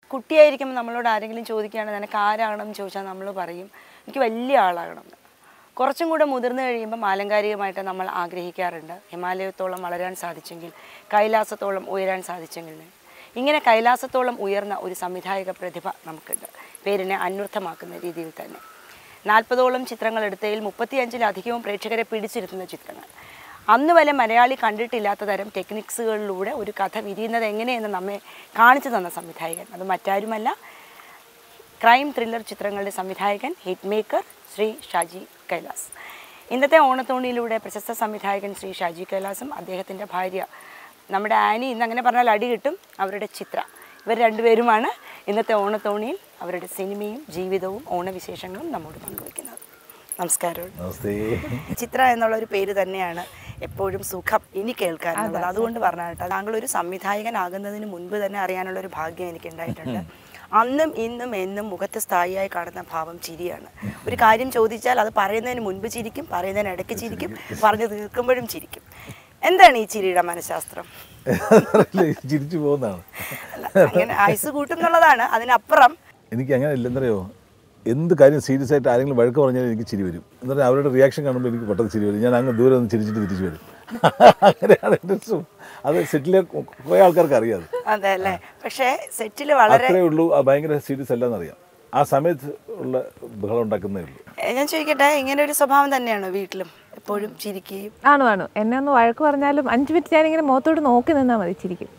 കുട്ടിയായിരിക്കുമ്പോൾ നമ്മളോട് ആരെങ്കിലും ചോദിക്കുകയാണ് നിനക്ക് ആരാകണം എന്ന് ചോദിച്ചാൽ നമ്മൾ പറയും എനിക്ക് വലിയ ആളാകണം എന്ന് കുറച്ചും കൂടെ മുതിർന്നു കഴിയുമ്പം ആലങ്കാരികമായിട്ട് നമ്മൾ ആഗ്രഹിക്കാറുണ്ട് ഹിമാലയത്തോളം വളരാൻ സാധിച്ചെങ്കിൽ കൈലാസത്തോളം ഉയരാൻ സാധിച്ചെങ്കിൽ ഇങ്ങനെ കൈലാസത്തോളം ഉയർന്ന ഒരു സംവിധായക പ്രതിഭ നമുക്കുണ്ട് പേരിനെ അന്വർത്ഥമാക്കുന്ന രീതിയിൽ തന്നെ നാൽപ്പതോളം ചിത്രങ്ങൾ എടുത്തതിൽ മുപ്പത്തിയഞ്ചിലധികവും പ്രേക്ഷകരെ പിടിച്ചിരുത്തുന്ന ചിത്രങ്ങൾ അന്ന് വരെ മലയാളി കണ്ടിട്ടില്ലാത്ത തരം ടെക്നിക്സുകളിലൂടെ ഒരു കഥ വിരിയുന്നത് എങ്ങനെയെന്ന് നമ്മെ കാണിച്ചു തന്ന സംവിധായകൻ അത് മറ്റാരുമല്ല ക്രൈം ത്രില്ലർ ചിത്രങ്ങളുടെ സംവിധായകൻ ഹിറ്റ് മേക്കർ ശ്രീ ഷാജി കൈലാസ് ഇന്നത്തെ ഓണത്തോണിയിലൂടെ പ്രശസ്ത സംവിധായകൻ ശ്രീ ഷാജി കൈലാസും അദ്ദേഹത്തിൻ്റെ ഭാര്യ നമ്മുടെ ആനി ഇന്ന് അങ്ങനെ പറഞ്ഞാൽ അടി കിട്ടും അവരുടെ ചിത്ര ഇവർ രണ്ടുപേരുമാണ് ഇന്നത്തെ ഓണത്തോണിയിൽ അവരുടെ സിനിമയും ജീവിതവും ഓണവിശേഷങ്ങളും നമ്മോട് പങ്കുവയ്ക്കുന്നത് നമസ്കാരം നമസ്തേ ചിത്ര എന്നുള്ള ഒരു പേര് തന്നെയാണ് എപ്പോഴും സുഖം ഇനി കേൾക്കാനുള്ളത് അതുകൊണ്ട് പറഞ്ഞാൽ കേട്ടോ താങ്കൾ ഒരു സംവിധായകനാകുന്നതിന് മുൻപ് തന്നെ അറിയാനുള്ള ഒരു ഭാഗ്യം എനിക്ക് ഉണ്ടായിട്ടുണ്ട് അന്നും ഇന്നും എന്നും മുഖത്ത് സ്ഥായിയായി കാണുന്ന ഭാവം ചിരിയാണ് ഒരു കാര്യം ചോദിച്ചാൽ അത് പറയുന്നതിന് മുൻപ് ചിരിക്കും പറയുന്നതിന് ഇടയ്ക്ക് ചിരിക്കും പറഞ്ഞു തീർക്കുമ്പോഴും ചിരിക്കും എന്താണ് ഈ ചിരിയുടെ മനഃശാസ്ത്രം ചിരിച്ചു പോകുന്നതാണ് അല്ല, അങ്ങനെ ആയുസ് കൂട്ടും എന്നുള്ളതാണ് അതിനപ്പുറം എനിക്ക് അങ്ങനെ ഇല്ലെന്നറിയോ എന്ത് കാര്യം സീരിയസ് ആയിട്ട് ആരെങ്കിലും വഴക്ക് പറഞ്ഞാലും എനിക്ക് ചിരി വരും എന്ന് പറഞ്ഞാൽ അവരുടെ റിയാക്ഷൻ കാണുമ്പോൾ എനിക്ക് പെട്ടെന്ന് ചിരി വരും ഞാൻ അങ്ങ് ദൂരെ ഒന്ന് ചിരിച്ചിട്ട് തിരിച്ചു വരും അങ്ങനെയാണ് എൻ്റെ സുഖം അത് സെറ്റിലെ കുറേ ആൾക്കാർക്ക് അറിയാം അത് അതെ അല്ലേ പക്ഷേ സെറ്റിൽ വളരെ അത്രേ ഉള്ളൂ ആ ഭയങ്കര സീരിയസ് അല്ലെന്നറിയാം ആ സമയത്ത് ഉള്ള ബഹളം ഉണ്ടാക്കുന്നേ ഉള്ളൂ ഏ, ഞാൻ ചോദിക്കട്ടെ ഇങ്ങനെ ഒരു സ്വഭാവം തന്നെയാണോ വീട്ടിലും എപ്പോഴും ചിരിക്കുകയും ആണു ആണു എന്നെ ഒന്ന് വഴക്ക് പറഞ്ഞാലും അഞ്ചു മിനിറ്റ് ഞാനിങ്ങനെ മുഖത്തോട് നോക്കി നിന്നാൽ മതി ചിരിക്കും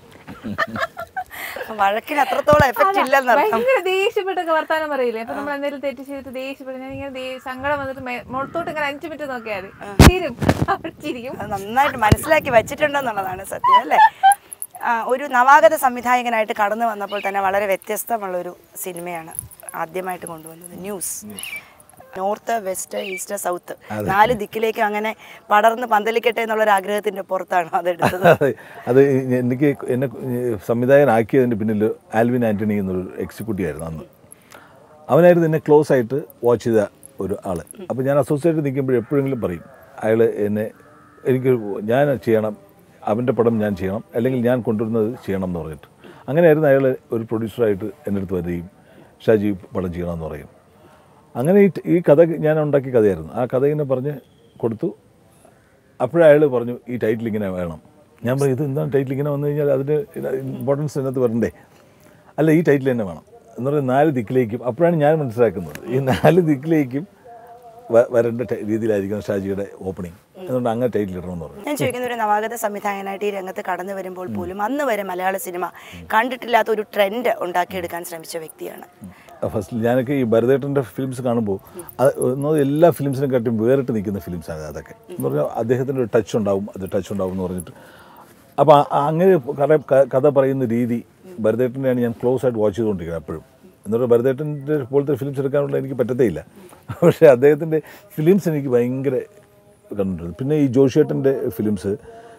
വഴക്കിന് അത്രത്തോളം എഫക്റ്റ് ഇല്ലെന്നർത്ഥം ഭയങ്കര ദേഷ്യപ്പെട്ടൊക്കെ വർത്താനം പറയില്ലേ അപ്പൊ നമ്മൾ എന്തെങ്കിലും തെറ്റ് ചെയ്തിട്ട് ദേഷ്യപ്പെട്ട് ഞാൻ ഇങ്ങനെ ദേ- സങ്കടം വന്നിട്ട് മേ- മുഖത്തോട്ട് ഇങ്ങനെ അഞ്ചു മിനിറ്റ് നോക്കിയാൽ മതി തീരും അപ്പോൾ ചിരിക്കും അത് നന്നായിട്ട് മനസ്സിലാക്കി വെച്ചിട്ടുണ്ടെന്നുള്ളതാണ് സത്യം അല്ലേ ആ, ഒരു നവാഗത സംവിധായകനായിട്ട് കടന്നു വന്നപ്പോൾ തന്നെ വളരെ വ്യത്യസ്തമുള്ളൊരു സിനിമയാണ് ആദ്യമായിട്ട് കൊണ്ടുവന്നത് news north west east south നാല് ദിക്കിലേക്കും അങ്ങനെ പടർന്ന് പന്തലിക്കട്ടെ എന്നുള്ളൊരു ആഗ്രഹത്തിന്റെ പുറത്താണ് അതെടുത്തത് അതെ അത് എനിക്ക് എന്നെ സംവിധായകനാക്കിയതിൻ്റെ പിന്നിൽ ആൽവിൻ ആൻ്റണി എന്നൊരു എക്സിക്യൂട്ടീവ് ആയിരുന്നു അന്ന് അവനായിരുന്നു എന്നെ ക്ലോസ് ആയിട്ട് വാച്ച് ചെയ്ത ഒരു ആൾ അപ്പോൾ ഞാൻ അസോസിയേറ്റ് നിൽക്കുമ്പോൾ എപ്പോഴെങ്കിലും പറയും അയാൾ എന്നെ എനിക്ക് ഞാൻ ചെയ്യണം അവൻ്റെ പടം ഞാൻ ചെയ്യണം അല്ലെങ്കിൽ ഞാൻ കൊണ്ടുവരുന്നത് ചെയ്യണം എന്ന് പറഞ്ഞിട്ട് അങ്ങനെയായിരുന്നു അയാൾ ഒരു പ്രൊഡ്യൂസറായിട്ട് എൻ്റെ അടുത്ത് വരികയും ഷാജി പടം ചെയ്യണമെന്ന് പറയും അങ്ങനെ ഈ ഈ കഥ ഞാൻ ഉണ്ടാക്കിയ കഥയായിരുന്നു ആ കഥ ഇങ്ങനെ പറഞ്ഞ് കൊടുത്തു അപ്പോഴയാൾ പറഞ്ഞു ഈ ടൈറ്റിൽ ഇങ്ങനെ വേണം ഞാൻ പറഞ്ഞു ഇത് എന്താണ് ടൈറ്റിൽ ഇങ്ങനെ വന്നു കഴിഞ്ഞാൽ അതിന് ഇമ്പോർട്ടൻസ് ഇതിനകത്ത് വരണ്ടേ അല്ല ഈ ടൈറ്റിൽ തന്നെ വേണം എന്ന് പറഞ്ഞാൽ നാല് ദിക്കിലേക്കും അപ്പോഴാണ് ഞാൻ മനസ്സിലാക്കുന്നത് ഈ നാല് ദിക്കിലേക്കും വ- വരേണ്ട ടൈ- രീതിയിലായിരിക്കണം ഷാജിയുടെ ഓപ്പണിങ് അതുകൊണ്ട് അങ്ങനെ ടൈറ്റിൽ ഇടണമെന്ന് പറഞ്ഞു ഞാൻ ചോദിക്കുന്ന ഒരു നവാഗത സംവിധായകനായിട്ട് ഈ രംഗത്ത് കടന്നു വരുമ്പോൾ പോലും അന്ന് വരെ മലയാള സിനിമ കണ്ടിട്ടില്ലാത്ത ഒരു ട്രെൻഡ് ഉണ്ടാക്കിയെടുക്കാൻ ശ്രമിച്ച വ്യക്തിയാണ് ഫസ്റ്റ് ഞാനൊക്കെ ഈ ഭരതേട്ടൻ്റെ ഫിലിംസ് കാണുമ്പോൾ അത് ഒന്നാമത് എല്ലാ ഫിലിംസിനെ കാട്ടും വേറിട്ട് നിൽക്കുന്ന ഫിലിംസാണ് അതൊക്കെ എന്ന് പറഞ്ഞാൽ അദ്ദേഹത്തിൻ്റെ ഒരു ടച്ച് ഉണ്ടാവും അത് ടച്ച് ഉണ്ടാവും എന്ന് പറഞ്ഞിട്ട് അപ്പോൾ ആ- അങ്ങനെ കഥ ക- കഥ പറയുന്ന രീതി ഭരതേട്ടനെയാണ് ഞാൻ ക്ലോസ് ആയിട്ട് വാച്ച് ചെയ്തുകൊണ്ടിരിക്കുന്നത് എപ്പോഴും എന്ന് പറഞ്ഞാൽ ഭരതേട്ടൻ്റെ പോലത്തെ ഫിലിംസ് എടുക്കാനുള്ള എനിക്ക് പറ്റത്തേ ഇല്ല പക്ഷേ അദ്ദേഹത്തിൻ്റെ ഫിലിംസ് എനിക്ക് ഭയങ്കര കണ്ടിട്ടുണ്ട് പിന്നെ ഈ ജോഷിയേട്ടൻ്റെ ഫിലിംസ്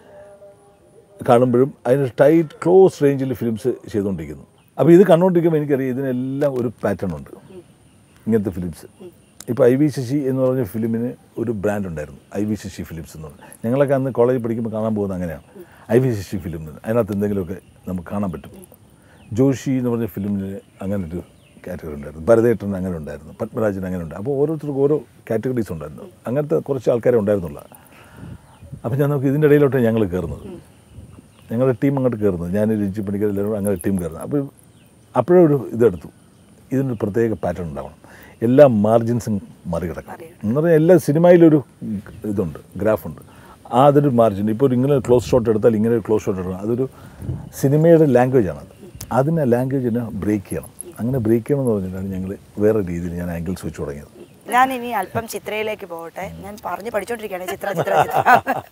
കാണുമ്പോഴും അതിന് ടൈറ്റ് ക്ലോസ് റേഞ്ചിൽ ഫിലിംസ് ചെയ്തുകൊണ്ടിരിക്കുന്നു അപ്പോൾ ഇത് കണ്ടുകൊണ്ടിരിക്കുമ്പോൾ എനിക്കറിയാം ഇതിനെല്ലാം ഒരു പാറ്റേൺ ഉണ്ട് ഇങ്ങനത്തെ ഫിലിംസ് ഇപ്പോൾ ഐ വി ശശി എന്ന് പറഞ്ഞ ഫിലിമിന് ഒരു ബ്രാൻഡ് ഉണ്ടായിരുന്നു ഐ വി ശശി ഫിലിംസ് എന്ന് പറഞ്ഞാൽ ഞങ്ങളൊക്കെ അന്ന് കോളേജിൽ പഠിക്കുമ്പോൾ കാണാൻ പോകുന്നത് അങ്ങനെയാണ് ഐ വി ശശി ഫിലിം എന്ന് അതിനകത്ത് എന്തെങ്കിലുമൊക്കെ നമുക്ക് കാണാൻ പറ്റും ജോഷി എന്ന് പറഞ്ഞ ഫിലിമിന് അങ്ങനെ ഒരു കാറ്റഗറി ഉണ്ടായിരുന്നു ഭരതേട്ടൻ അങ്ങനെ ഉണ്ടായിരുന്നു പത്മരാജൻ അങ്ങനെ ഉണ്ട് അപ്പോൾ ഓരോരുത്തർക്കും ഓരോ കാറ്റഗറീസ് ഉണ്ടായിരുന്നു അങ്ങനത്തെ കുറച്ച് ആൾക്കാരെ ഉണ്ടായിരുന്നുള്ളൂ അപ്പോൾ ഞാൻ നോക്കി ഇതിൻ്റെ ഇടയിലോട്ടാണ് ഞങ്ങൾ കയറുന്നത് ഞങ്ങളുടെ ടീം അങ്ങോട്ട് കയറുന്നത് ഞാൻ രഞ്ജി പണിക്കർ എല്ലാവരും അങ്ങനെ ടീം കയറുന്നത് അപ്പോൾ അപ്പോഴേ ഒരു ഇതെടുത്തു ഇതിനൊരു പ്രത്യേക പാറ്റേൺ ഉണ്ടാവണം എല്ലാ മാർജിൻസും മറികടക്കണം എന്ന് പറഞ്ഞാൽ എല്ലാ സിനിമയിലൊരു ഇതുണ്ട് ഗ്രാഫുണ്ട് ആ അതൊരു മാർജിൻ ഇപ്പോൾ ഒരു ഇങ്ങനെ ക്ലോസ് ഷോട്ട് എടുത്താൽ ഇങ്ങനെ ഒരു ക്ലോസ് ഷോട്ട് എടുക്കണം അതൊരു സിനിമയുടെ ലാംഗ്വേജാണ് അത് അതിനെ ലാംഗ്വേജിനെ ബ്രേക്ക് ചെയ്യണം അങ്ങനെ ബ്രേക്ക് ചെയ്യണം എന്ന് പറഞ്ഞിട്ടാണ് ഞങ്ങൾ വേറെ രീതിയിൽ ഞാൻ ആംഗിൾസ് വെച്ച് തുടങ്ങിയത് ഞാൻ ഇനി അല്പം ചിത്രയിലേക്ക് പോകട്ടെ ഞാൻ പറഞ്ഞു പഠിച്ചോണ്ടിരിക്കുകയാണ് ചിത്ര ചിത്ര ചിത്ര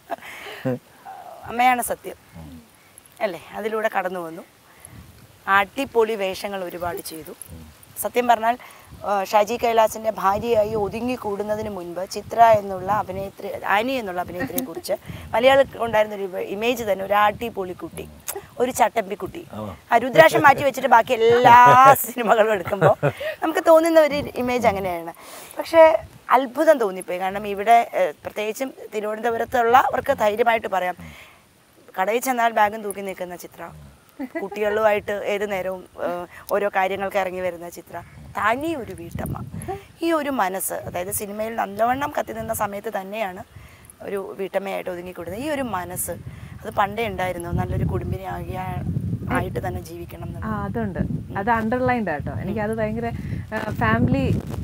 അമ്മയാണ് സത്യം അല്ലേ അതിലൂടെ കടന്നു വന്നു അടിപൊളി വേഷങ്ങൾ ഒരുപാട് ചെയ്തു സത്യം പറഞ്ഞാൽ ആ, ഷാജി കൈലാസിൻ്റെ ഭാര്യയായി ഒതുങ്ങി കൂടുന്നതിന് മുൻപ് ചിത്ര എന്നുള്ള അഭിനേത്രി ആനി എന്നുള്ള അഭിനേത്രിയെ കുറിച്ച് മലയാളം ഉണ്ടായിരുന്ന ഒരു ഇമേജ് തന്നെ ഒരു അടിപൊളി കുട്ടി ഒരു ചട്ടമ്പിക്കുട്ടി ആ രുദ്രാക്ഷം മാറ്റി വെച്ചിട്ട് ബാക്കി എല്ലാ സിനിമകളും എടുക്കുമ്പോൾ നമുക്ക് തോന്നുന്ന ഒരു ഇമേജ് അങ്ങനെയാണ് പക്ഷേ അത്ഭുതം തോന്നിപ്പോയി കാരണം ഇവിടെ ഏഹ്, പ്രത്യേകിച്ചും തിരുവനന്തപുരത്തുള്ളവർക്ക് ധൈര്യമായിട്ട് പറയാം കടയിൽ ചെന്നാൽ ബാഗും തൂക്കി നിൽക്കുന്ന ചിത്ര കുട്ടികളുമായിട്ട് ഏത് നേരവും ഏഹ്, ഓരോ കാര്യങ്ങൾക്ക് ഇറങ്ങി വരുന്ന ചിത്ര തനി ഒരു വീട്ടമ്മ ഈ ഒരു മനസ്സ് അതായത് സിനിമയിൽ നല്ലവണ്ണം കത്തി നിന്ന സമയത്ത് തന്നെയാണ് ഒരു വീട്ടമ്മയായിട്ട് ഒതുങ്ങിക്കൂടുന്നത് ഈ ഒരു മനസ്സ് അത് പണ്ടേ ഉണ്ടായിരുന്നു നല്ലൊരു കുടുംബിനി ആകിയ ആയിട്ട് തന്നെ ജീവിക്കണം ആ എന്നുള്ളത് അതുണ്ട് അത് അണ്ടർലൈൻഡ് ആട്ടോ എനിക്ക് അത് ഭയങ്കര ഫാമിലി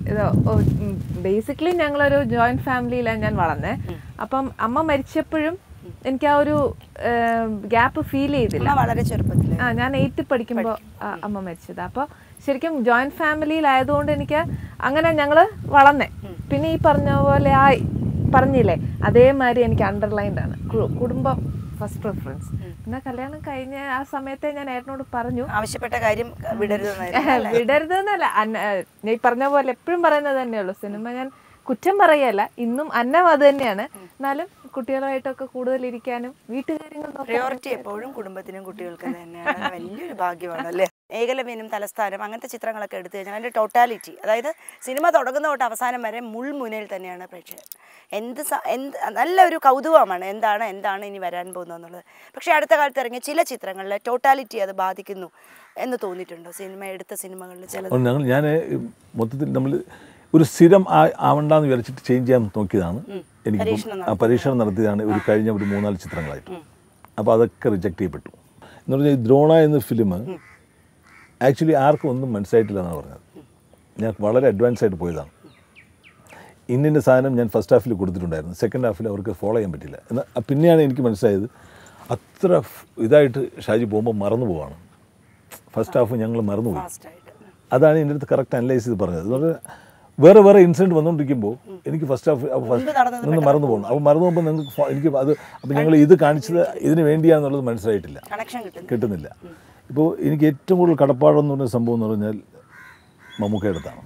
ബേസിക്കലി ഞങ്ങളൊരു ജോയിന്റ് ഫാമിലിയിലാണ് ഞാൻ വളർന്നേ അപ്പം അമ്മ മരിച്ചപ്പോഴും എനിക്ക് ആ ഒരു ഗ്യാപ്പ് ഫീൽ ചെയ്തില്ല അമ്മ വളരെ ചെറുപ്പത്തിൽ ആ ഞാൻ എയ്ത്ത് പഠിക്കുമ്പോൾ അമ്മ മരിച്ചത് അപ്പോൾ ശരിക്കും ജോയിന്റ് ഫാമിലിയിലായതുകൊണ്ട് എനിക്ക് അങ്ങനെ ഞങ്ങൾ വളർന്നേ പിന്നെ ഈ പറഞ്ഞ പോലെ ആ പറഞ്ഞില്ലേ അതേമാതിരി എനിക്ക് അണ്ടർലൈൻഡ് ആണ് കു- കുടുംബം ഫസ്റ്റ് പ്രിഫറൻസ് പിന്നെ കല്യാണം കഴിഞ്ഞ ആ സമയത്തെ ഞാൻ ഏട്ടനോട് പറഞ്ഞു ആവശ്യപ്പെട്ട കാര്യം വിടരുതെന്നായിരുന്നു അല്ലേ? വിടരുതെന്നല്ല അന്ന ഏഹ് ഞാൻ ഈ പറഞ്ഞ പോലെ എപ്പോഴും പറയുന്നത് തന്നെയുള്ളൂ സിനിമ ഞാൻ കുറ്റം പറയല്ല ഇന്നും അന്നം അത് തന്നെയാണ് എന്നാലും കുട്ടികളുമായിട്ടൊക്കെ കൂടുതൽ ഇരിക്കാനും വീട്ടുകാര്യങ്ങൾ നോക്കാനും പ്രയോറിറ്റി എപ്പോഴും കുടുംബത്തിനും കുട്ടികൾക്കും തന്നെയാണ് അത് വലിയൊരു ഭാഗ്യമാണ് അല്ലേ ഏകലവ്യനും തലസ്ഥാനം അങ്ങനത്തെ ചിത്രങ്ങളൊക്കെ എടുത്തു കഴിഞ്ഞാൽ അതിൻ്റെ ടോട്ടാലിറ്റി അതായത് സിനിമ തുടങ്ങുന്ന തൊട്ട് അവസാനം വരെ മുൾമുനയിൽ തന്നെയാണ് പ്രേക്ഷകർ എന്ത് സ- എന്ത് നല്ല ഒരു കൗതുകമാണ് എന്താണ് എന്താണ് ഇനി വരാൻ പോകുന്നത് എന്നുള്ളത് പക്ഷേ അടുത്ത കാലത്ത് ഇറങ്ങിയ ചില ചിത്രങ്ങളിൽ ടോട്ടാലിറ്റി അത് ബാധിക്കുന്നു എന്ന് തോന്നിയിട്ടുണ്ടോ സിനിമ എടുത്ത സിനിമകളിൽ ചിലത് അതുകൊണ്ട് ഞങ്ങൾ ഞാൻ മൊത്തത്തിൽ നമ്മൾ ഒരു സ്ഥിരം ആ- ആവണ്ടെന്ന് വിചാരിച്ചിട്ട് ചേഞ്ച് ചെയ്യാൻ നോക്കിയതാണ് എനിക്ക് പരീക്ഷണം പരീക്ഷണം നടത്തിയതാണ് ഒരു കഴിഞ്ഞ ഒരു മൂന്നാല് ചിത്രങ്ങളായിട്ട് അപ്പോൾ അതൊക്കെ റിജക്റ്റ് ചെയ്യപ്പെട്ടു എന്ന് പറഞ്ഞാൽ ഈ ദ്രോണ എന്ന ഫിലിം ആക്ച്വലി ആർക്കും ഒന്നും മനസ്സിലായിട്ടില്ല എന്നാണ് പറഞ്ഞത് ഞാൻ വളരെ അഡ്വാൻസ് ആയിട്ട് പോയതാണ് ഇന്നിൻ്റെ സാധനം ഞാൻ ഫസ്റ്റ് ഹാഫിൽ കൊടുത്തിട്ടുണ്ടായിരുന്നു സെക്കൻഡ് ഹാഫിൽ അവർക്ക് ഫോളോ ചെയ്യാൻ പറ്റില്ല എന്നാൽ പിന്നെയാണ് എനിക്ക് മനസ്സിലായത് അത്ര ഫ്- ഇതായിട്ട് ഷാജി പോകുമ്പോൾ മറന്നു പോവാണ് ഫസ്റ്റ് ഹാഫ് ഞങ്ങൾ മറന്നുപോയി ഫാസ്റ്റായിട്ട് അതാണ് എൻ്റെ അടുത്ത് കറക്റ്റ് അനലൈസ് ചെയ്ത് പറഞ്ഞത് എന്ന് പറഞ്ഞാൽ വേറെ വേറെ ഇൻസിഡൻറ്റ് വന്നുകൊണ്ടിരിക്കുമ്പോൾ എനിക്ക് ഫസ്റ്റ് ഹാഫ് ഫസ്റ്റ് നടന്നത് നിന്ന് മറന്നു പോകുന്നു അപ്പോൾ മറന്നു പോകുമ്പോൾ നിങ്ങൾക്ക് ഫ- എനിക്ക് അത് അപ്പോൾ ഞങ്ങൾ ഇത് കാണിച്ചത് ഇതിന് വേണ്ടിയാണെന്നുള്ളത് മനസ്സിലായിട്ടില്ല കണക്ഷൻ കിട്ടുന്നു കിട്ടുന്നില്ല ഇപ്പോൾ എനിക്ക് ഏറ്റവും കൂടുതൽ കടപ്പാടെന്ന് പറഞ്ഞ സംഭവം എന്ന് പറഞ്ഞാൽ മമ്മൂക്കയുടെ അടുത്താണ്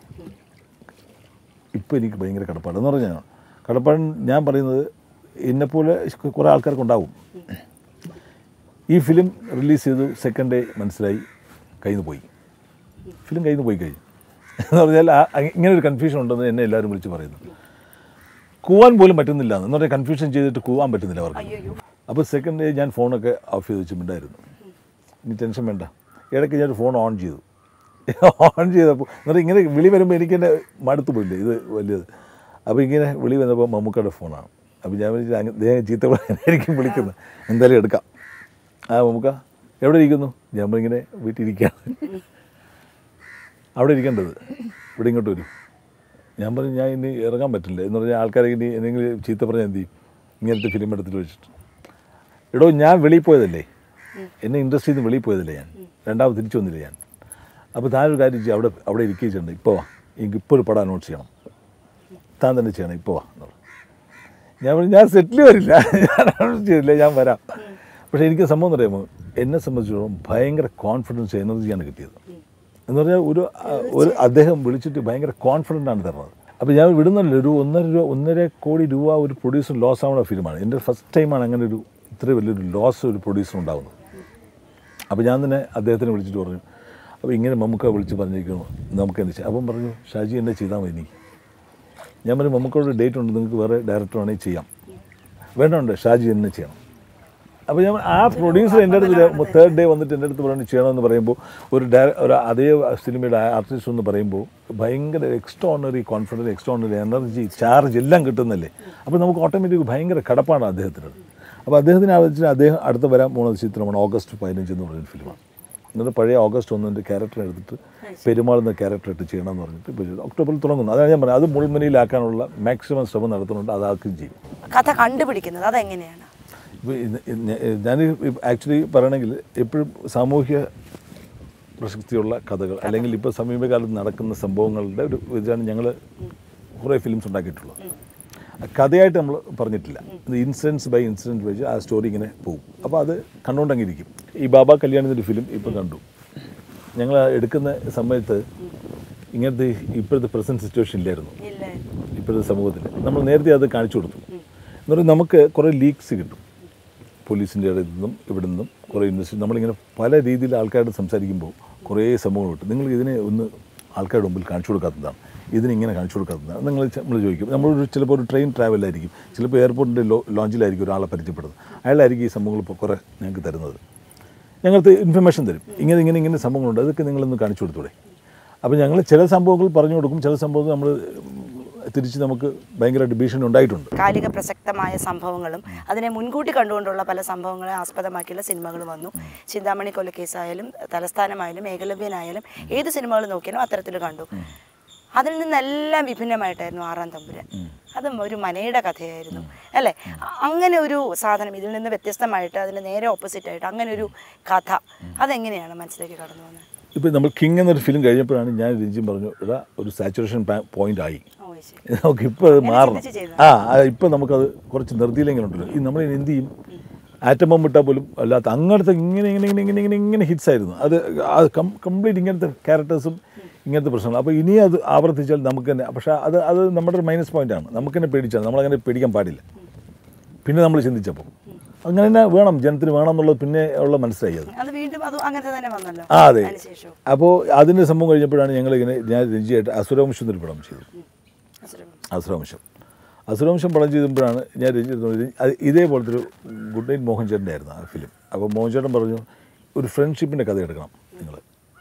ഇപ്പോൾ എനിക്ക് ഭയങ്കര കടപ്പാട് എന്ന് പറഞ്ഞാൽ കടപ്പാട് ഞാൻ പറയുന്നത് എന്നെപ്പോലെ കുറേ ആൾക്കാർക്ക് ഉണ്ടാവും ഈ ഫിലിം റിലീസ് ചെയ്തു സെക്കൻഡ് ഡേ മനസ്സിലായി കയ്യിൽ നിന്ന് പോയി ഫിലിം കയ്യിൽ നിന്ന് പോയി കഴിഞ്ഞു എന്ന് പറഞ്ഞാൽ ആ- അ- ഇങ്ങനെ ഒരു കൺഫ്യൂഷൻ ഉണ്ടെന്ന് എന്നെ എല്ലാവരും വിളിച്ച് പറയുന്നു കൂവാൻ പോലും പറ്റുന്നില്ല എന്ന് പറഞ്ഞാൽ കൺഫ്യൂഷൻ ചെയ്തിട്ട് കൂവാൻ പറ്റുന്നില്ല അവർക്ക് അയ്യോ അപ്പോൾ സെക്കൻഡ് ഡേ ഞാൻ ഫോണൊക്കെ ഓഫ് ചെയ്ത് വെച്ചിട്ടുണ്ടായിരുന്നു ഇനി ടെൻഷൻ വേണ്ട ഇടയ്ക്ക് ഞാൻ ഫോൺ ഓൺ ചെയ്തു ഓൺ ചെയ്തപ്പോൾ എന്നിട്ട് ഇങ്ങനെ വിളി വരുമ്പോൾ എനിക്ക് എൻ്റെ മടുത്തു പോയില്ലേ ഇത് വലിയത് അപ്പോൾ ഇങ്ങനെ വിളി വന്നപ്പോൾ മമ്മൂക്കയുടെ ഫോണാണ് അപ്പോൾ ഞാൻ വിളിച്ചു അങ്ങ് അദ്ദേഹം ചീത്ത പറയാനായിരിക്കും വിളിക്കുന്നത് എന്തായാലും എടുക്കാം ആ മമ്മൂക്ക എവിടെ ഇരിക്കുന്നു ഞാൻ ഇങ്ങനെ വീട്ടിലിരിക്കുകയാണ് അവിടെ ഇരിക്കേണ്ടത് ഇവിടെ ഇങ്ങോട്ട് വരും ഞാൻ പറഞ്ഞു ഞാൻ ഇനി ഇറങ്ങാൻ പറ്റില്ല എന്ന് പറഞ്ഞാൽ ആൾക്കാരെ ഇനി എന്തെങ്കിലും ചീത്ത പറഞ്ഞാൽ എന്ത് ചെയ്യും ഇങ്ങനത്തെ ഫിലിം എടുത്തിട്ട് വെച്ചിട്ട് എടോ ഞാൻ വെളിയിൽ പോയതല്ലേ എന്നെ ഇൻഡസ്ട്രിയിൽ നിന്ന് വെളിയിൽ പോയതല്ലേ ഞാൻ രണ്ടാമത് തിരിച്ചു വന്നില്ല ഞാൻ അപ്പോൾ താൻ ഒരു കാര്യം ചെയ്യും അവിടെ അവിടെ ഇരിക്കുകയുണ്ട് ഇപ്പോൾ വാ എനിക്ക് ഇപ്പോൾ ഒരു പടം അനൗൺസ് ചെയ്യണം താൻ തന്നെ ചെയ്യണം ഇപ്പോൾ വാ എന്നുള്ളത് ഞാൻ പറഞ്ഞു ഞാൻ സെറ്റിൽ വരില്ല ഞാൻ അനൗൺസ് ചെയ്തില്ല ഞാൻ വരാം പക്ഷേ എനിക്ക് സംഭവം അറിയാമോ എന്നെ സംബന്ധിച്ചിടത്തോളം ഭയങ്കര കോൺഫിഡൻസ് എനർജിയാണ് കിട്ടിയത് എന്ന് പറഞ്ഞാൽ ഒരു ആ, ഒരു അദ്ദേഹം വിളിച്ചിട്ട് ഭയങ്കര കോൺഫിഡൻ്റ് ആണ് തരുന്നത് അപ്പോൾ ഞാൻ വിടുന്നല്ലോ ഒരു ഒന്നര രൂപ ഒന്നര കോടി രൂപ ഒരു പ്രൊഡ്യൂസർ ലോസ് ആവുന്ന ഫിലിമാണ് എൻ്റെ ഫസ്റ്റ് ടൈമാണ് അങ്ങനെ ഒരു ഇത്ര വലിയൊരു ലോസ് ഒരു പ്രൊഡ്യൂസർ ഉണ്ടാകുന്നത് അപ്പോൾ ഞാൻ തന്നെ അദ്ദേഹത്തിനെ വിളിച്ചിട്ട് പറഞ്ഞു അപ്പോൾ ഇങ്ങനെ മമ്മൂക്ക വിളിച്ച് പറഞ്ഞിരിക്കുന്നു നമുക്ക് എന്താ ചെയ്യാം അപ്പം പറഞ്ഞു ഷാജി എന്നെ ചെയ്താൽ മതി എനിക്ക് ഞാൻ പറഞ്ഞു മമ്മൂക്കയുടെ ഡേറ്റ് ഉണ്ട് നിങ്ങൾക്ക് വേറെ ഡയറക്ടർ വേണമെങ്കിൽ ചെയ്യാം വേണ്ട ഷാജി എന്നെ ചെയ്യണം അപ്പോൾ ഞാൻ ആ പ്രൊഡ്യൂസർ എൻ്റെ അടുത്ത് തേർഡ് ഡേ വന്നിട്ട് എൻ്റെ അടുത്ത് പറഞ്ഞു ചെയ്യണമെന്ന് പറയുമ്പോൾ ഒരു ഡയറ ഒരു അതേ സിനിമയുടെ ആർട്ടിസ്റ്റ് എന്ന് പറയുമ്പോൾ ഭയങ്കര extraordinary confidence extraordinary energy charge എല്ലാം കിട്ടുന്നല്ലേ അപ്പോൾ നമുക്ക് ഓട്ടോമാറ്റിക് ഭയങ്കര കടപ്പാണ് അദ്ദേഹത്തിനോട് അപ്പോൾ അദ്ദേഹത്തിന് ആവശ്യത്തിന് അദ്ദേഹം അടുത്ത് വരാൻ പോകുന്ന ചിത്രമാണ് ഓഗസ്റ്റ് പതിനഞ്ച് എന്ന് പറയുന്ന ഫിലിമാണ് എന്നിട്ട് പഴയ ഓഗസ്റ്റ് ഒന്നിൻ്റെ ക്യാരക്ടർ എടുത്തിട്ട് പെരുമാൾ എന്ന ക്യാരക്ടർ ഇട്ട് ചെയ്യണമെന്ന് പറഞ്ഞിട്ട് ഇപ്പോൾ ചെയ്തു. ഒക്ടോബറിൽ തുടങ്ങുന്നു അതാണ് ഞാൻ പറഞ്ഞത് അത് മുൾമുനയിലാക്കാനുള്ള മാക്സിമം ശ്രമം നടത്തുന്നുണ്ട് അതാക്കുകയും ചെയ്യും കഥ കണ്ടുപിടിക്കുന്നത് അതെങ്ങനെയാണ് ഇപ്പോൾ ഞാൻ ആക്ച്വലി പറയണമെങ്കിൽ എപ്പോഴും സാമൂഹ്യ പ്രസക്തിയുള്ള കഥകൾ അല്ലെങ്കിൽ ഇപ്പോൾ സമീപകാലത്ത് നടക്കുന്ന സംഭവങ്ങളുടെ ഒരു ഇതാണ് ഞങ്ങൾ കുറേ ഫിലിംസ് ഉണ്ടാക്കിയിട്ടുള്ളത് ആ കഥയായിട്ട് നമ്മൾ പറഞ്ഞിട്ടില്ല ഇത് ഇൻസിഡൻസ് ബൈ ഇൻസിഡൻറ്റ് വെച്ച് ആ സ്റ്റോറി ഇങ്ങനെ പോകും അപ്പോൾ അത് കണ്ടുകൊണ്ടങ്ങിരിക്കും ഈ ബാബ കല്യാണത്തിൻ്റെ ഫിലിം ഇപ്പം കണ്ടു ഞങ്ങൾ എടുക്കുന്ന സമയത്ത് ഇങ്ങനത്തെ ഇപ്പോഴത്തെ പ്രസൻറ്റ് സിറ്റുവേഷൻ ഇല്ലായിരുന്നു ഇല്ലേ ഇപ്പോഴത്തെ സമൂഹത്തിൽ നമ്മൾ നേരത്തെ അത് കാണിച്ചു കൊടുത്തു എന്ന് പറഞ്ഞാൽ നമുക്ക് കുറേ ലീക്സ് കിട്ടും പോലീസിൻ്റെ ഇടയിൽ നിന്നും ഇവിടെ നിന്നും കുറേ ഇൻവെസ്റ്റ് നമ്മളിങ്ങനെ പല രീതിയിൽ ആൾക്കാരോട് സംസാരിക്കുമ്പോൾ കുറേ സംഭവങ്ങൾ കിട്ടും നിങ്ങൾ ഇതിനെ ഒന്ന് ആൾക്കാരുടെ മുമ്പിൽ കാണിച്ചു കൊടുക്കാത്തതാണ് ഇതിനിങ്ങനെ കാണിച്ചു കൊടുക്കാത്തതാണ് നിങ്ങൾ നമ്മൾ ചോദിക്കും നമ്മളൊരു ചിലപ്പോൾ ഒരു ട്രെയിൻ ട്രാവലായിരിക്കും ചിലപ്പോൾ എയർപോർട്ടിൻ്റെ ലോ ലോഞ്ചിലായിരിക്കും ഒരാളെ പരിചയപ്പെടുന്നത് അയാളായിരിക്കും ഈ സംഭവങ്ങൾ ഇപ്പോൾ കുറേ ഞങ്ങൾക്ക് തരുന്നത് ഞങ്ങൾക്ക് ഇൻഫർമേഷൻ തരും ഇങ്ങനെ ഇങ്ങനെ ഇങ്ങനെ സംഭവങ്ങളുണ്ട് അതൊക്കെ നിങ്ങളൊന്ന് കാണിച്ചു കൊടുത്തൂടെ അപ്പോൾ ഞങ്ങൾ ചില സംഭവങ്ങൾ പറഞ്ഞു കൊടുക്കും ചില സംഭവങ്ങൾ നമ്മൾ തിരിച്ച് നമുക്ക് ഭയങ്കരമായിട്ട് ഭീഷണി ഉണ്ടായിട്ടുണ്ട് കാലിക പ്രസക്തമായ സംഭവങ്ങളും അതിനെ മുൻകൂട്ടി കണ്ടുകൊണ്ടുള്ള പല സംഭവങ്ങളെ ആസ്പദമാക്കിയുള്ള സിനിമകൾ വന്നു ചിന്താമണി കൊലക്കേസായാലും തലസ്ഥാനമായാലും ഏകലവ്യനായാലും ഏത് സിനിമകൾ നോക്കിയാലും അത്തരത്തിൽ കണ്ടു അതിൽ നിന്നെല്ലാം വിഭിന്നമായിട്ടായിരുന്നു ആറാം തമ്പുരാൻ അതും ഒരു മനയുടെ കഥയായിരുന്നു അല്ലേ അ- അങ്ങനെ ഒരു സാധനം ഇതിൽ നിന്ന് വ്യത്യസ്തമായിട്ട് അതിന് നേരെ ഓപ്പോസിറ്റ് ആയിട്ട് അങ്ങനെ ഒരു കഥ അതെങ്ങനെയാണ് മനസ്സിലേക്ക് കടന്നു വന്നത് ഇപ്പോൾ നമ്മൾ കിങ് എന്നൊരു ഫിലിം കഴിഞ്ഞപ്പോഴാണ് ഞാൻ രഞ്ജിൻ പറഞ്ഞു എടാ ഒരു സാച്ചുറേഷൻ പോയിന്റ് ആയി ഓ ശരി നമുക്ക് ഇപ്പോൾ അത് മാറണം ചിന്തിച്ച് ചെയ്തതാ. ആ ഇപ്പം നമുക്കത് കുറച്ച് നിർത്തിയില്ലെങ്കിലുണ്ടല്ലോ ഈ നമ്മൾ എന്ത് ചെയ്യും ആറ്റം ബോംബ് ഇട്ടാൽ പോലും അല്ലാത്ത അങ്ങനത്തെ ഇങ്ങനെ ഇങ്ങനെ ഇങ്ങനെ ഇങ്ങനെ ഇങ്ങനെ ഇങ്ങനെ ഹിറ്റ്സ് ആയിരുന്നു അത് അത് കംപ്ലീറ്റ് ഇങ്ങനത്തെ ക്യാരക്ടേഴ്സും ഇങ്ങനത്തെ പ്രശ്നങ്ങൾ അപ്പോൾ ഇനി അത് ആവർത്തിച്ചാൽ നമുക്ക് തന്നെ പക്ഷേ അത് അത് നമ്മുടെ ഒരു മൈനസ് പോയിന്റാണ് നമുക്ക് തന്നെ പേടിച്ചാൽ നമ്മളങ്ങനെ പേടിക്കാൻ പാടില്ല പിന്നെ നമ്മൾ ചിന്തിച്ചപ്പോൾ അങ്ങനെ തന്നെ വേണം ജനത്തിന് വേണം എന്നുള്ളത് പിന്നെ ഉള്ള മനസ്സിലായി അത് അത് വീണ്ടും അത് അങ്ങനത്തെ തന്നെ വന്നല്ലോ ആ അതെ അതിനുശേഷം അപ്പോൾ അതിൻ്റെ സംഭവം കഴിഞ്ഞപ്പോഴാണ് ഞങ്ങളിങ്ങനെ ഞാൻ രഞ്ജിയായിട്ട് അസുരവംശം എന്നൊരു പടം ചെയ്തത് അസുരങ്ങൾ. അസുരവംശം അസുരവംശം പടം ചെയ്തപ്പോഴാണ് ഞാൻ രഞ്ജിത് അത് ഇതേപോലത്തെ ഒരു ഗുഡ് നൈറ്റ് മോഹൻ ചേട്ടൻ്റെ ആയിരുന്നു ആ ഫിലിം അപ്പോൾ മോഹൻ ചേട്ടൻ പറഞ്ഞു ഒരു ഫ്രണ്ട്ഷിപ്പിൻ്റെ കഥ എടുക്കണം നിങ്ങൾ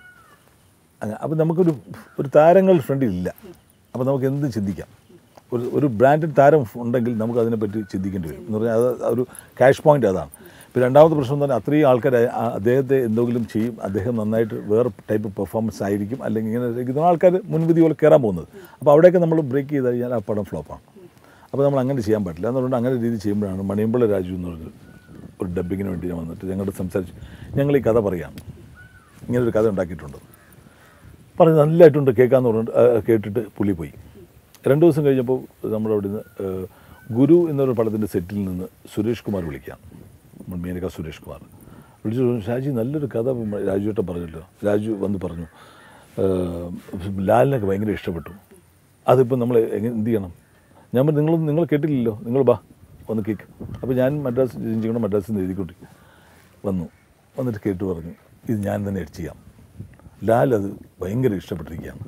അങ്ങനെ അപ്പോൾ നമുക്കൊരു ഒരു താരങ്ങൾ ഫ്രണ്ടിൽ ഇല്ല അപ്പോൾ നമുക്ക് എന്തും ചിന്തിക്കാം ഒരു ഒരു ബ്രാൻഡഡ് താരം ഉണ്ടെങ്കിൽ നമുക്ക് അതിനെപ്പറ്റി ചിന്തിക്കേണ്ടി വരും എന്ന് പറഞ്ഞാൽ അത് ഒരു ക്യാഷ് പോയിന്റ് അതാണ് ഇപ്പോൾ രണ്ടാമത്തെ പ്രശ്നം തന്നെ അത്രയും ആൾക്കാർ ആ- അദ്ദേഹത്തെ എന്തെങ്കിലും ചെയ്യും അദ്ദേഹം നന്നായിട്ട് വേറെ ടൈപ്പ് പെർഫോമൻസ് ആയിരിക്കും അല്ലെങ്കിൽ ഇങ്ങനെ ഇരിക്കുന്ന ആൾക്കാർ മുൻവിധി പോലെ കയറാൻ പോകുന്നത് അപ്പോൾ അവിടെയൊക്കെ നമ്മൾ ബ്രേക്ക് ചെയ്ത് കഴിഞ്ഞാൽ ആ പടം ഫ്ലോപ്പാണ് അപ്പോൾ നമ്മൾ അങ്ങനെ ചെയ്യാൻ പറ്റില്ല എന്നുകൊണ്ട് അങ്ങനെ രീതി ചെയ്യുമ്പോഴാണ് മണിയമ്പിള്ള രാജു എന്ന് പറഞ്ഞൊരു ഒരു ഡബ്ബിങ്ങിന് വേണ്ടി ഞാൻ വന്നിട്ട് ഞങ്ങളുടെ സംസാരിച്ച് ഞങ്ങൾ ഈ കഥ പറയാം ഇങ്ങനൊരു കഥ ഉണ്ടാക്കിയിട്ടുണ്ട് പറഞ്ഞ് നല്ലതായിട്ടുണ്ട് കേൾക്കാന്ന് പറഞ്ഞിട്ട് ആ, കേട്ടിട്ട് പുള്ളി പോയി രണ്ട് ദിവസം കഴിഞ്ഞപ്പോൾ നമ്മുടെ അവിടെ നിന്ന് ഗുരു എന്നൊരു പടത്തിൻ്റെ സെറ്റിൽ നിന്ന് സുരേഷ് കുമാർ വിളിക്കാം നമ്മൾ മേനക സുരേഷ് കുമാർ വിളിച്ചു പറഞ്ഞു, ഷാജി നല്ലൊരു കഥ രാജുവേട്ടൻ പറഞ്ഞല്ലോ രാജു വന്ന് പറഞ്ഞു ഏഹ്, ലാലിനൊക്കെ ഭയങ്കര ഇഷ്ടപ്പെട്ടു അതിപ്പോൾ നമ്മൾ എങ്ങനെ എന്ത് ചെയ്യണം ഞാൻ പറഞ്ഞു നിങ്ങൾ നിങ്ങൾ കേട്ടില്ലല്ലോ നിങ്ങൾ ബാ ഒന്ന് കേക്ക് അപ്പോൾ ഞാൻ മദ്രാസ് രഞ്ജിക്കണം മദ്രാസിൽ നിന്ന് എഴുതിക്കൊണ്ട് വന്നു വന്നിട്ട് കേട്ട് പറഞ്ഞു ഇത് ഞാൻ തന്നെ എഡിറ്റ് ചെയ്യാം ലാൽ അത് ഭയങ്കര ഇഷ്ടപ്പെട്ടിരിക്കുകയാണ്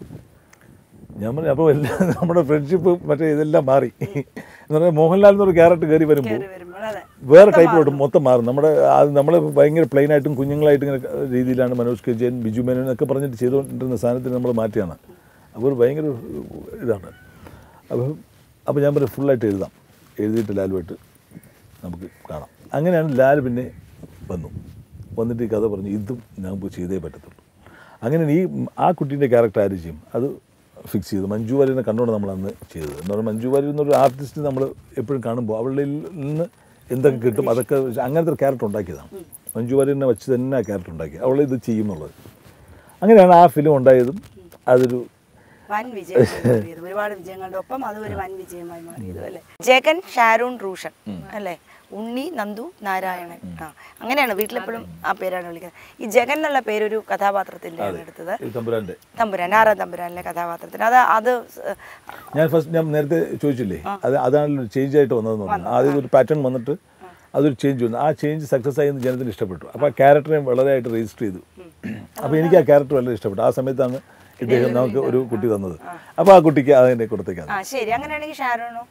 ഞാൻ പറഞ്ഞു അപ്പോൾ എല്ലാം നമ്മുടെ ഫ്രണ്ട്ഷിപ്പ് മറ്റേ ഇതെല്ലാം മാറി എന്ന് പറഞ്ഞാൽ മോഹൻലാൽ എന്നൊരു ക്യാരക്ടർ കയറി വരുമ്പോൾ കയറി വരുമ്പോൾ അതെ വേറെ ടൈപ്പിലോട്ട് മൊത്തം മാറും നമ്മുടെ അത് നമ്മൾ ഭയങ്കര പ്ലെയിൻ ആയിട്ടും കുഞ്ഞുങ്ങളായിട്ടും ഇങ്ങനെ രീതിയിലാണ് മനോജ് കെ ജയൻ ബിജു മേനോൻ എന്നൊക്കെ പറഞ്ഞിട്ട് ചെയ്തുകൊണ്ടിരുന്ന സാധനത്തിന് നമ്മൾ മാറ്റിയാണ് അപ്പോൾ ഒരു ഭയങ്കര ഒരു ഇതാണ് അപ്പോൾ അപ്പോൾ ഞാൻ പറയും ഫുള്ളായിട്ട് എഴുതാം എഴുതിയിട്ട് ലാലുമായിട്ട് നമുക്ക് കാണാം അങ്ങനെയാണ് ലാൽ പിന്നെ വന്നു വന്നിട്ട് ഈ കഥ പറഞ്ഞു ഇതും നമുക്ക് ചെയ്തേ പറ്റത്തുള്ളൂ അങ്ങനെ ഈ ആ കുട്ടീൻ്റെ ക്യാരക്ടർ ആര് ചെയ്യും അത് ഫിക്സ് ചെയ്തു മഞ്ജു വാര്യനെ കണ്ടുകൊണ്ട് നമ്മൾ അന്ന് ചെയ്തത് എന്ന് പറഞ്ഞാൽ മഞ്ജു വാര്യർ എന്നൊരു ആർട്ടിസ്റ്റ് നമ്മൾ എപ്പോഴും കാണുമ്പോൾ അവളുടെ നിന്ന് എന്തൊക്കെ കിട്ടും അതൊക്കെ വെച്ച് അങ്ങനത്തെ ഒരു ക്യാരക്ടർ ഉണ്ടാക്കിയതാണ് മഞ്ജു വാര്യനെ വെച്ച് തന്നെ ആ ക്യാരക്ടർ ഉണ്ടാക്കി അവൾ ഇത് ചെയ്യും എന്നുള്ളത് അങ്ങനെയാണ് ആ ഫിലിം ഉണ്ടായതും അതൊരു വൻ വിജയം മാറിയത് ഒരുപാട് വിജയങ്ങളുടെ ഒപ്പം അത് ഒരു വൻ വിജയമായി മാറിയതും അല്ലേ ജഗൻ ഷാരൂൺ റൂഷൻ അല്ലേ ഉണ്ണി നന്ദു നാരായണൻ ആ അങ്ങനെയാണ് വീട്ടിലെപ്പോഴും ആ പേരാണ് വിളിക്കുന്നത് ഈ ജഗൻ എന്നുള്ള പേരൊരു കഥാപാത്രത്തിൻ്റെയാണ് എടുത്തത് ഈ തമ്പുരാൻ്റെ തമ്പുരാൻ ആറാം തമ്പുരാനിലെ കഥാപാത്രത്തിന് അത് അത് സ്- ഞാൻ ഫസ്റ്റ് ഞാൻ നേരത്തെ ചോദിച്ചില്ലേ അത് അതാണല്ലോ ചേഞ്ച് ആയിട്ട് വന്നതെന്ന് പറഞ്ഞു ആദ്യം ഒരു പാറ്റേൺ വന്നിട്ട് അതൊരു ചേഞ്ച് വന്നു ആ ചേഞ്ച് സക്സസ് ആയി എന്ന് ജനത്തിന് ഇഷ്ടപ്പെട്ടു അപ്പോൾ ആ ക്യാരക്ടറെ വളരെയായിട്ട് രജിസ്റ്റർ ചെയ്തു അപ്പോൾ എനിക്ക് ആ ക്യാരക്ടർ വളരെ ഇഷ്ടപ്പെട്ടു ആ സമയത്താണ് ഇദ്ദേഹം നമുക്ക് ഒരു കുട്ടി തന്നത് അപ്പോൾ ആ കുട്ടിക്ക് അതിനെ കൊടുത്തേക്കാണ് ആ ശരി അങ്ങനെയാണെങ്കിൽ ഷാരോണോ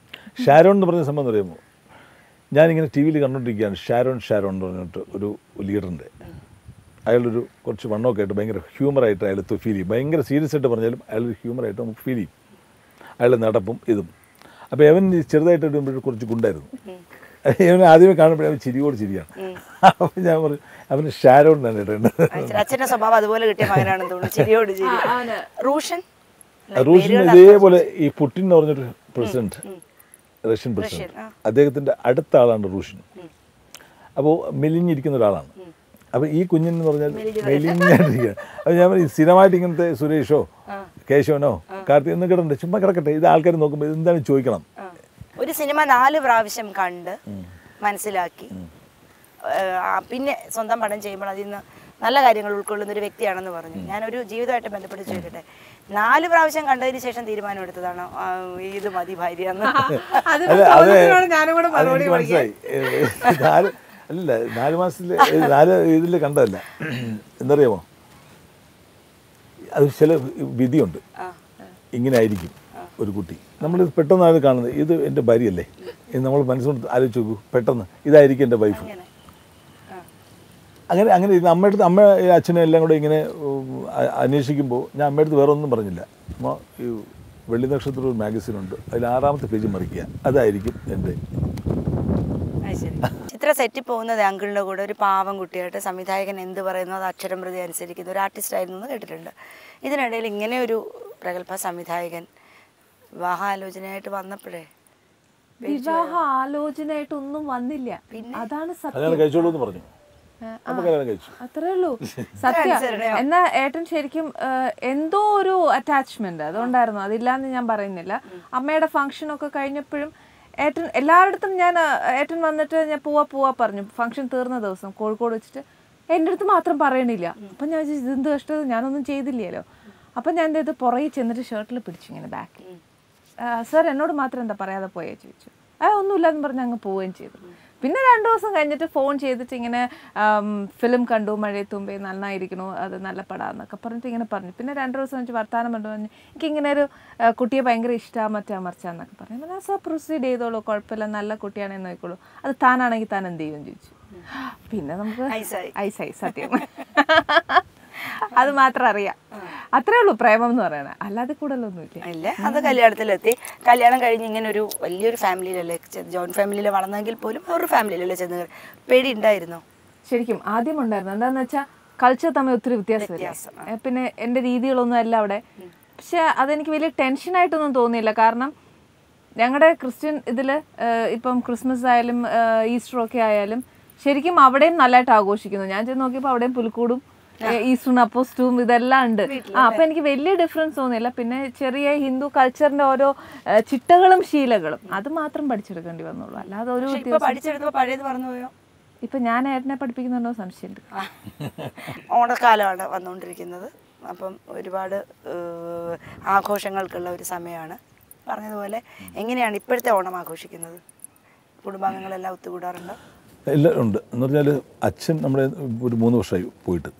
ഷാരോൺ എന്ന് പറഞ്ഞ സംഭവം എന്ന് പറയുമ്പോൾ ഞാനിങ്ങനെ ടി വിയിൽ കണ്ടുകൊണ്ടിരിക്കുകയാണ് ഷാരോൺ ഷാരോൺ എന്ന് പറഞ്ഞിട്ട് ഒരു ലീഡറിൻ്റെ അയാളൊരു കുറച്ച് വണ്ണമൊക്കെ ആയിട്ട് ഭയങ്കര ഹ്യൂമറായിട്ട് അയാൾ ഫീൽ ചെയ്യും ഭയങ്കര സീരിയസ് ആയിട്ട് പറഞ്ഞാലും അയാളൊരു ഹ്യൂമറായിട്ട് നമുക്ക് ഫീൽ ചെയ്യും അയാളുടെ നടപ്പും ഇതും അപ്പോൾ അവൻ ഈ ചെറുതായിട്ട് ഇടുമ്പോൾ കുറച്ച് ഗുണ്ടായിരുന്നു അവൻ ആദ്യമേ കാണുമ്പോഴേ അവൻ ചിരിയോട് ചിരിയാണ് അപ്പോൾ ഞാൻ പറയും അവന് ഷാരോൺ തന്നെ ഇടേണ്ടത് അച്ഛൻ്റെ സ്വഭാവം അതുപോലെ കിട്ടിയ മകനാണെന്ന് തോന്നുന്നു ചിരിയോട് ചിരി റൂഷൻ റൂഷൻ ഇതേപോലെ ഈ പുട്ടിൻ എന്ന് പറഞ്ഞൊരു പ്രസിഡന്റ് റഷ്യൻ പ്രസിഡന്റ് ആ. അദ്ദേഹത്തിന്റെ അടുത്ത ആളാണ് റൂഷൻ അപ്പോൾ മെലിഞ്ഞിരിക്കുന്ന ഒരാളാണ് അപ്പോൾ ഈ കുഞ്ഞിനെന്ന് പറഞ്ഞാൽ മെലിഞ്ഞാണ്ടിരിക്കുക അപ്പോൾ ഞാൻ പറയും, ഈ സ്ഥിരമായിട്ട് ഇങ്ങനത്തെ സുരേഷോ കേശവനോ കാർത്തിക് എന്ന് കിടണ്ടേ ചുമ്മാ കിടക്കട്ടെ ഇത് ആൾക്കാർ നോക്കുമ്പോൾ എന്താണ് ചോദിക്കണം ആ. ഒരു സിനിമ നാല് പ്രാവശ്യം കണ്ട് മനസ്സിലാക്കി ഏഹ്, ആ, പിന്നെ സ്വന്തം പടം ചെയ്യുമ്പോൾ അതിൽ നിന്ന് നല്ല കാര്യങ്ങൾ ഉൾക്കൊള്ളുന്ന ഒരു വ്യക്തിയാണെന്ന് പറഞ്ഞു ഞാനൊരു ജീവിതമായിട്ട് ബന്ധപ്പെട്ട് ചോദിക്കട്ടെ നാല് പ്രാവശ്യം കണ്ടതിന് ശേഷം തീരുമാനം എടുത്തതാണോ ആ, ഇത് മതി ഭാര്യ എന്ന് അത് അല്ല അത് ചോദ്യത്തിനോട് ഞാനും കൂടെ മറുപടി അതെനിക്ക് മനസ്സിലായി ഏ, നാല് അല്ല നാല് മാസത്തിൽ നാല് ഇതിൽ കണ്ടതല്ല എന്തറിയാമോ അത് ചില വിധിയുണ്ട് ഇങ്ങനെ ആയിരിക്കും ഒരു കുട്ടി നമ്മൾ പെട്ടെന്നാണ് കാണുന്നത് ഇത് എൻ്റെ ഭാര്യയല്ലേ എന്ന് നമ്മൾ മനസ്സുകൊണ്ട് ആലോചിച്ച് നോക്കൂ പെട്ടെന്ന് ഇതായിരിക്കും എൻ്റെ വൈഫ് അങ്ങനെ ആ. അങ്ങനെ അങ്ങനെ ഇരുന്ന് അമ്മയുടെ അടുത്ത് അമ്മ അച്ഛനും എല്ലാം കൂടെ ഇങ്ങനെ ഉം, അ- അന്വേഷിക്കുമ്പോൾ ഞാൻ അമ്മയുടെ അടുത്ത് വേറെ ഒന്നും പറഞ്ഞില്ല അമ്മ ഈ വെള്ളി നക്ഷത്രം ഒരു മാഗസിനുണ്ട് അതിൽ ആറാമത്തെ പേജ് മറിക്കുക അതായിരിക്കും എൻ്റെ അത് ശരി. ചിത്ര സെറ്റിൽ പോകുന്നത് അങ്കിളിൻ്റെ കൂടെ ഒരു പാവം കുട്ടിയായിട്ട് സംവിധായകൻ എന്ത് പറയുന്നു അത് അക്ഷരം പ്രതി അനുസരിക്കുന്ന ഒരു ആർട്ടിസ്റ്റ് ആയിരുന്നു എന്ന് കേട്ടിട്ടുണ്ട് ഇതിനിടയിൽ ഇങ്ങനെ ഒരു പ്രഗത്ഭ സംവിധായകൻ വിവാഹാലോചനയായിട്ട് വന്നപ്പോഴേ വിവാഹ ആലോചനയായിട്ടൊന്നും വന്നില്ല അതാണ് സത്യം കല്യാണം കഴിച്ചോളൂ എന്ന് പറഞ്ഞു ആ, അപ്പോൾ കല്യാണം കഴിച്ചു അത്രേ ഉള്ളൂ സത്യം എന്നാ ഏട്ടൻ ശരിക്കും ആ, എന്തോ ഒരു അറ്റാച്ച്മെന്റ് അതുകൊണ്ടായിരുന്നു അതില്ലാന്ന് ഞാൻ പറയുന്നില്ല അമ്മയുടെ ഫംഗ്ഷൻ ഒക്കെ കഴിഞ്ഞപ്പോഴും ഏട്ടൻ എല്ലായിടത്തും ഞാൻ ആ, ഏട്ടൻ വന്നിട്ട് ഞാൻ പോവാ പോവാ പറഞ്ഞു ഫംഗ്ഷൻ തീർന്ന ദിവസം കോഴിക്കോട് വെച്ചിട്ട് എൻ്റെ അടുത്ത് മാത്രം പറയണില്ല അപ്പം ഞാൻ വിചാരിച്ചു, ഇതെന്ത് കഷ്ടം ഞാനൊന്നും ചെയ്തില്ലല്ലോ അപ്പം ഞാൻ എന്ത് ചെയ്തു പുറകെ ചെന്നിട്ട് ഷർട്ടിൽ പിടിച്ചു ഇങ്ങനെ ബാക്കിൽ സാർ എന്നോട് മാത്രം എന്താ പറയാതെ പോയേ ചോദിച്ചു ആ ഒന്നുമില്ലെന്ന് പറഞ്ഞ് അങ്ങ് പോവുകയും ചെയ്തു പിന്നെ രണ്ടു ദിവസം കഴിഞ്ഞിട്ട് ഫോൺ ചെയ്തിട്ട് ഇങ്ങനെ ഫിലിം കണ്ടു മഴയത്തുമ്പേ നന്നായിരിക്കണു അത് നല്ല പടാന്നൊക്കെ പറഞ്ഞിട്ട് ഇങ്ങനെ പറഞ്ഞു പിന്നെ രണ്ടു ദിവസം വെച്ച് വർത്താനം കണ്ടു പറഞ്ഞു എനിക്ക് ഇങ്ങനെ ഒരു ആ, കുട്ടിയെ ഭയങ്കര ഇഷ്ടമാണ് മറ്റാ മറിച്ചാന്നൊക്കെ പറഞ്ഞു ഞാൻ സാർ പ്രൊസീഡ് ചെയ്തോളൂ കുഴപ്പമില്ല നല്ല കുട്ടിയാണെന്ന് നോക്കിക്കോളൂ അത് താനാണെങ്കിൽ താൻ എന്ത് ചെയ്യും ചോദിച്ചു പിന്നെ നമുക്ക് ഐസായി. ഐസായി സത്യം അത് മാത്രം അറിയാം അത്രേ ഉള്ളൂ പ്രേമം എന്ന് പറയണത് അല്ലാതെ കൂടുതലൊന്നുമില്ല ഇല്ല അത് കല്യാണത്തിലെത്തി കല്യാണം കഴിഞ്ഞ് ഇങ്ങനെ ഒരു വലിയൊരു ഫാമിലിയിലല്ലേ ജോയിന്റ് ഫാമിലിയിൽ വളർന്നെങ്കിൽ പോലും ഒരു ഫാമിലിയിലല്ലേ ചെന്ന് കയറി. പേടി ഉണ്ടായിരുന്നോ ശരിക്കും ആദ്യം ഉണ്ടായിരുന്നു എന്താന്ന് വെച്ചാൽ കൾച്ചർ തമ്മിൽ ഒത്തിരി വ്യത്യാസമില്ല വ്യത്യാസം, ഏ, പിന്നെ എൻ്റെ രീതികളൊന്നും അല്ല അവിടെ പക്ഷെ അതെനിക്ക് വലിയ ടെൻഷനായിട്ടൊന്നും തോന്നിയില്ല കാരണം ഞങ്ങളുടെ ക്രിസ്ത്യൻ ഇതിൽ ഇപ്പം ക്രിസ്മസ് ആയാലും ഈസ്റ്റർ ഒക്കെ ആയാലും ശരിക്കും അവിടെയും നല്ലതായിട്ട് ആഘോഷിക്കുന്നു ഞാൻ ചെന്ന് നോക്കിയപ്പോൾ അവിടെയും പുൽക്കൂടും ഈസ്റ്ററും അപ്പോസ്റ്റവും ഇതെല്ലാം ഉണ്ട് ആ അപ്പൊ എനിക്ക് വലിയ ഡിഫറൻസ് തോന്നിയില്ല പിന്നെ ചെറിയ ഹിന്ദു കൾച്ചറിന്റെ ഓരോ ഏ, ചിട്ടകളും ശീലകളും അത് മാത്രം പഠിച്ചെടുക്കേണ്ടി വന്നുള്ളൂ അല്ലാതെ ഒരു പക്ഷെ ഇപ്പൊ പഠിച്ചെടുത്തപ്പോ പഴയത് പറഞ്ഞു പോയോ ഇപ്പൊ ഞാൻ ഏട്ടനെ പഠിപ്പിക്കുന്നുണ്ടോ സംശയമുണ്ട് ആ. ഓണക്കാലമാണ് വന്നുകൊണ്ടിരിക്കുന്നത് അപ്പം ഒരുപാട് ഏഹ്, ആഘോഷങ്ങൾക്കുള്ള ഒരു സമയമാണ് പറഞ്ഞതുപോലെ എങ്ങനെയാണ് ഇപ്പോഴത്തെ ഓണം ആഘോഷിക്കുന്നത് കുടുംബാംഗങ്ങളെല്ലാം ഒത്തുകൂടാറുണ്ടോ എല്ലാം ഉണ്ട് എന്ന് പറഞ്ഞാൽ അച്ഛൻ നമ്മുടെ ഒരു മൂന്ന് വർഷമായി പോയിട്ട്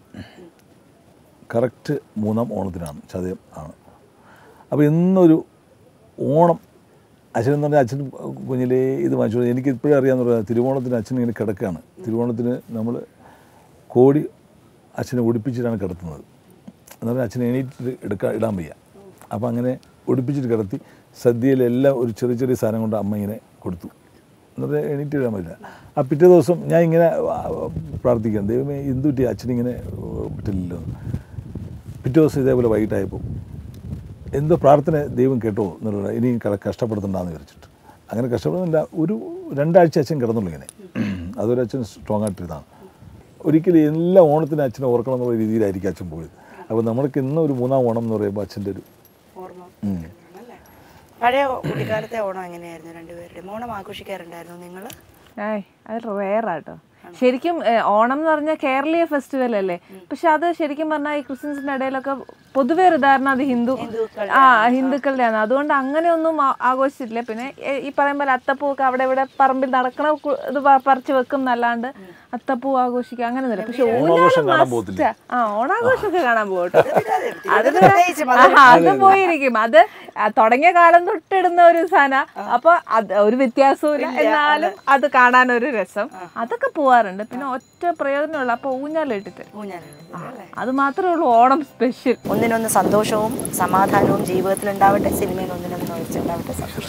കറക്റ്റ് മൂന്നാം ഓണത്തിനാണ് ചതയം ആണ് അപ്പോൾ ഇന്നൊരു ഓണം അച്ഛൻ എന്ന് പറഞ്ഞാൽ അച്ഛൻ കുഞ്ഞിലേ ഇത് വാങ്ങിച്ചു എനിക്ക് ഇപ്പോഴും അറിയാമെന്ന് പറഞ്ഞാൽ തിരുവോണത്തിന് അച്ഛൻ ഇങ്ങനെ കിടക്കുകയാണ് തിരുവോണത്തിന് നമ്മൾ കോടി അച്ഛനെ ഒടിപ്പിച്ചിട്ടാണ് കിടത്തുന്നത് എന്ന് പറഞ്ഞാൽ അച്ഛനെ എണീറ്റ് എടുക്കാൻ ഇടാൻ വയ്യ അപ്പോൾ അങ്ങനെ ഒടിപ്പിച്ചിട്ട് കിടത്തി സദ്യയിലെല്ലാം ഒരു ചെറിയ ചെറിയ സാധനം കൊണ്ട് അമ്മ ഇങ്ങനെ കൊടുത്തു എന്നത് എണീറ്റ് ഇടാൻ പറ്റില്ല ആ പിറ്റേ ദിവസം ഞാൻ ഇങ്ങനെ ആ, പ്രാർത്ഥിക്കാം ദൈവമേ എന്തുപറ്റി അച്ഛനിങ്ങനെ ഏഹ്, പറ്റില്ലല്ലോ പിറ്റേ ദിവസം ഇതേപോലെ വൈകിട്ടായപ്പോൾ എന്തോ പ്രാർത്ഥന ദൈവം കേട്ടോ എന്നുള്ള ഇനി ക- കഷ്ടപ്പെടുത്തണ്ടെന്ന് വിചാരിച്ചിട്ട് അങ്ങനെ കഷ്ടപ്പെടുന്നില്ല ഒരു രണ്ടാഴ്ച അച്ഛൻ കിടന്നുള്ളൂ ഇങ്ങനെ അതൊരു അച്ഛൻ സ്ട്രോങ് ആയിട്ടിരുന്നതാണ് ഒരിക്കലും എല്ലാ ഓണത്തിന് അച്ഛനെ ഓർക്കണം എന്നുള്ള രീതിയിലായിരിക്കും അച്ഛൻ പോയത് അപ്പോൾ നമ്മൾക്ക് ഇന്ന് ഒരു മൂന്നാം ഓണം എന്ന് പറയുമ്പോൾ അച്ഛൻ്റെ ഒരു ഓർമ്മ ഉം. അല്ലേ പഴയ കുട്ടിക്കാലത്തെ ഓണം എങ്ങനെയായിരുന്നു രണ്ടുപേരുടെയും ഓണം ആഘോഷിക്കാറുണ്ടായിരുന്നു നിങ്ങൾ ഏയ് അത് റേറാട്ടോ ശരിക്കും ഏ, ഓണം എന്ന് പറഞ്ഞാൽ കേരളീയ ഫെസ്റ്റിവൽ അല്ലേ പക്ഷെ അത് ശരിക്കും പറഞ്ഞാൽ ഈ ക്രിസ്ത്യൻസിന്റെ ഇടയിലൊക്കെ പൊതുവെ ഒരു ധാരണ അത് ഹിന്ദു ആ ഹിന്ദുക്കളുടെയാണ് അതുകൊണ്ട് അങ്ങനെയൊന്നും ആ- ആഘോഷിച്ചിട്ടില്ല പിന്നെ ഏ, ഈ പറയുമ്പോൾ അത്തപ്പൂവൊക്കെ അവിടെ ഇവിടെ പറമ്പിൽ നടക്കണ കു- ഇത് പ- പറിച്ച് വെക്കും എന്നല്ലാണ്ട് അത്തപ്പൂ ആഘോഷിക്കുക അങ്ങനെ ഒന്നുമില്ല പക്ഷെ ഓണാഘോഷം കാണാൻ ഊഞ്ഞാല് പോകത്തില്ല. must ആ. ആ ഓണാഘോഷമൊക്കെ കാണാൻ പോകട്ടോ അത് പ്രത്യേകിച്ചും ആ, അത് പോയിരിക്കും അത് ആ, തുടങ്ങിയ കാലം തൊട്ടിടുന്ന ഒരു സാധന അപ്പൊ അത് ഒരു വ്യത്യാസവും ഇല്ല എന്നാലും അത് കാണാൻ ഒരു രസം അതൊക്കെ പോവാറുണ്ട് പിന്നെ ഒറ്റ പ്രയോജനമുള്ള അപ്പൊ ഊഞ്ഞാലിട്ടിട്ട് ഊഞ്ഞാലുണ്ട് അത് മാത്രമേ ഉള്ളൂ ഓണം സ്പെഷ്യൽ ഒന്നിനൊന്ന് സന്തോഷവും സമാധാനവും ജീവിതത്തിൽ ഉണ്ടാവട്ടെ സിനിമയിൽ ഒന്നിനൊന്ന് ഉണ്ടാവട്ടെ സന്തോഷം